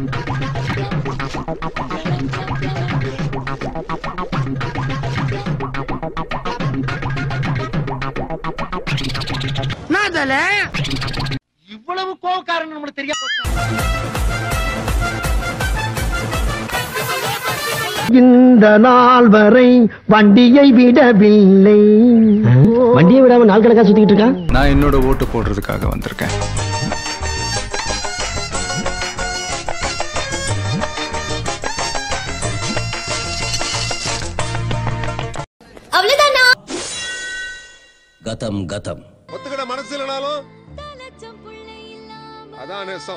இவ்வளவு கோவக்காரன் நம்மளுக்கு தெரிய போச்சு இந்த நாள் வரை வண்டியை விடவில்லை வண்டியை விடாம நாள் கணக்கா சுத்திக்கிட்டு இருக்கான் நான் என்னோட ஓட்டு போடுறதுக்காக வந்திருக்கேன் அவ்வளவுதானா கதம் கதம் ஒத்துக்கிட மனசு இல்லைனாலும் அதான் நேசம்